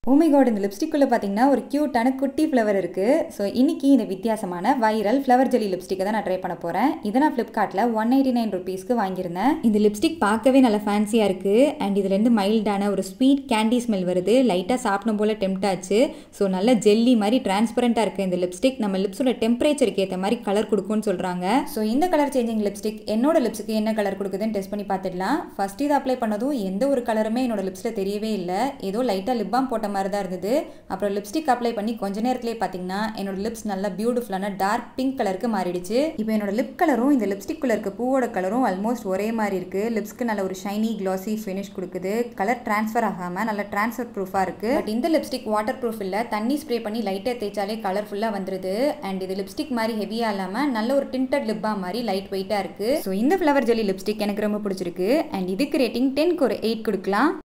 ஓமை காட் இந்த லிப்ஸ்டிக்குள்ளே பார்த்தீங்கன்னா ஒரு க்யூட்டான குட்டி ஃப்ளவர் இருக்குது ஸோ இன்னைக்கு இந்த வித்தியாசமான வைரல் ஃப்ளவர் ஜெலி லிப்ஸ்டிக்கை தான் நான் ட்ரை பண்ண போகிறேன் இதை நான் ஃப்ளிப்கார்ட்டில் ஒன் எயிட்டி நைன் ருபீஸ்க்கு வாங்கியிருந்தேன் இந்த லிப்ஸ்டிக் பார்க்கவே நல்லா ஃபேன்சியாக இருக்குது அண்ட் இதுலேருந்து மைல்டான ஒரு ஸ்வீட் கேண்டி ஸ்மெல் வருது லைட்டாக சாப்பிடும் போல் டெம்ட் ஆச்சு ஸோ நல்ல ஜெல்லி மாதிரி டிரான்ஸ்பரண்ட்டாக இருக்குது இந்த லிப்ஸ்டிக் நம்ம லிப்ஸோட டெம்பரேச்சருக்கு ஏற்ற மாதிரி கலர் கொடுக்கும்னு சொல்கிறாங்க ஸோ இந்த கலர் சேஞ்சிங் லிப்ஸ்டிக் என்னோட லிப்ஸுக்கு என்ன கலர் கொடுக்குதுன்னு டெஸ்ட் பண்ணி பார்த்துடலாம் ஃபர்ஸ்ட் இது அப்ளை பண்ணதும் எந்த ஒரு கலருமே என்னோட லிப்ஸில் தெரியவே இல்லை ஏதோ லைட்டாக லிப் பாம் போட்ட மாதிரி தான் இருந்தது அப்புறம் லிப்ஸ்டிக் அப்ளை பண்ணி கொஞ்ச நேரத்திலே பார்த்தீங்கன்னா என்னோட லிப்ஸ் நல்லா பியூட்டிஃபுல்லான டார்க் பிங்க் கலருக்கு மாறிடுச்சு இப்போ என்னோட லிப் கலரும் இந்த லிப்ஸ்டிக்குள்ள இருக்க பூவோட கலரும் ஆல்மோஸ்ட் ஒரே மாதிரி இருக்கு லிப்ஸ்க்கு நல்ல ஒரு ஷைனி கிளாசி ஃபினிஷ் கொடுக்குது கலர் டிரான்ஸ்ஃபர் ஆகாம நல்ல டிரான்ஸ்ஃபர் ப்ரூஃபாக இருக்கு பட் இந்த லிப்ஸ்டிக் வாட்டர் ப்ரூஃப் இல்லை தண்ணி ஸ்ப்ரே பண்ணி லைட்டாக தேய்ச்சாலே கலர்ஃபுல்லாக வந்துருது அண்ட் இது லிப்ஸ்டிக் மாதிரி ஹெவியாக இல்லாமல் நல்ல ஒரு டிண்டட் லிப்பா மாதிரி லைட் வெயிட்டாக இருக்கு ஸோ இந்த ஃப்ளவர் ஜெலி லிப்ஸ்டிக் எனக்கு ரொம்ப பிடிச்சிருக்கு அண்ட் இதுக்கு ரேட்டிங் டென்க்கு ஒரு எயிட் கொடுக்கலாம்